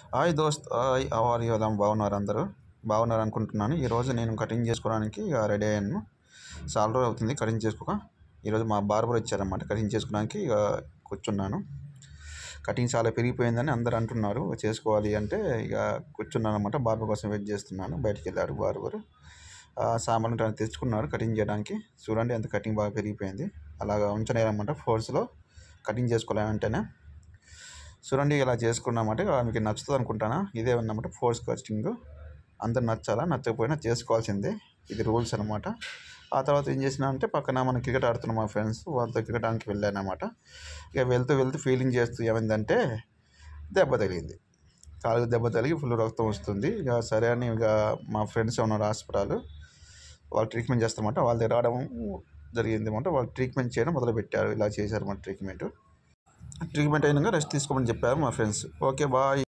hi దోస్త్ hi are you ఎలా బాగున్నారు అందరూ బాగున్నారు అనుకుంటున్నాను ఈరోజు నేను కటింగ్ చేసుకోవడానికి ఇక రెడీ అయ్యాను చాలా రోజులు అవుతుంది కటింగ్ చేసుకోక ఈరోజు మా బార్బర్ వచ్చారన్నమాట కటింగ్ చేసుకోవడానికి ఇక కూర్చున్నాను కటింగ్ చాలా పెరిగిపోయిందని అందరు అంటున్నారు చేసుకోవాలి అంటే ఇక కూర్చున్నాను అనమాట బార్బర్ కోసం వెయిట్ చేస్తున్నాను బయటికి వెళ్ళారు బార్బర్ సామాన్లు తను తెచ్చుకున్నారు కటింగ్ చేయడానికి చూడండి ఎంత కటింగ్ బాగా పెరిగిపోయింది అలాగా ఉంచలేరన్నమాట ఫోర్స్లో కటింగ్ చేసుకోవాలంటేనే చూడండి ఇలా చేసుకున్నామంటే మీకు నచ్చుతుంది అనుకుంటానా ఇదే ఉందన్నమాట ఫోర్స్ కటింగ్ అందరు నచ్చాలా నచ్చకపోయినా చేసుకోవాల్సిందే ఇది రూల్స్ అనమాట ఆ తర్వాత ఏం చేసినా అంటే పక్కన మనం క్రికెట్ ఆడుతున్నాం మా ఫ్రెండ్స్ వాళ్ళతో క్రికెట్ ఆడడానికి వెళ్ళాను అనమాట ఇక వెళ్తూ వెళ్తూ ఫీలింగ్ చేస్తూ ఏమైందంటే దెబ్బ తగిలింది కాలుకి దెబ్బ తగిలి ఫుల్ రక్తం వస్తుంది ఇక సరే అని ఇక మా ఫ్రెండ్స్ ఉన్నారు హాస్పిటల్ వాళ్ళు ట్రీట్మెంట్ చేస్తామంట వాళ్ళ దగ్గర రావడం జరిగింది అనమాట వాళ్ళు ట్రీట్మెంట్ చేయడం మొదలుపెట్టారు ఇలా చేశారు మన ట్రీట్మెంట్ ట్రీట్మెంట్ అయినాక రెస్ట్ తీసుకోమని చెప్పారు మా ఫ్రెండ్స్ ఓకే బాయ్